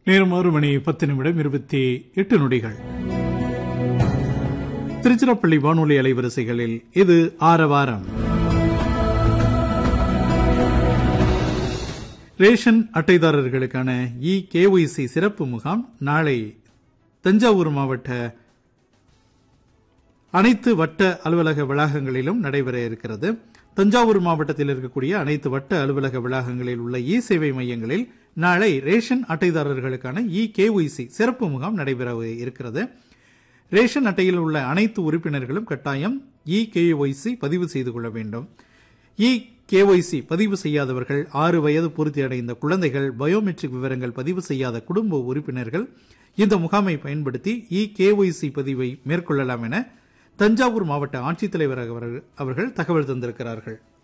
நேரம் ஆறு மணி பத்து நிமிடம் இருபத்தி எட்டு நொடிகள் திருச்சிராப்பள்ளி வானொலி அலைவரிசைகளில் இது ஆரவாரம் ரேஷன் அட்டைதாரர்களுக்கான இ கேஒய்சி சிறப்பு முகாம் நாளை தஞ்சாவூர் மாவட்ட அனைத்து வட்ட அலுவலக வளாகங்களிலும் நடைபெற இருக்கிறது தஞ்சாவூர் மாவட்டத்தில் இருக்கக்கூடிய அனைத்து வட்ட அலுவலக வளாகங்களில் உள்ள இ சேவை மையங்களில் நாளை ரேஷன் அட்டைதாரர்களுக்கான இ கேஒய்சி சிறப்பு முகாம் நடைபெற இருக்கிறது ரேஷன் அட்டையில் உள்ள அனைத்து உறுப்பினர்களும் கட்டாயம் இ கேஒய்சி பதிவு செய்து கொள்ள வேண்டும் இ கேஒய்சி பதிவு செய்யாதவர்கள் ஆறு வயது பூர்த்தி அடைந்த குழந்தைகள் பயோமெட்ரிக் விவரங்கள் பதிவு செய்யாத குடும்ப உறுப்பினர்கள் இந்த முகாமை பயன்படுத்தி இ கேஒய்சி பதிவை மேற்கொள்ளலாம் என தஞ்சாவூர் மாவட்ட ஆட்சித்தலைவர் அவர்கள் தகவல் தந்திருக்கிறார்கள்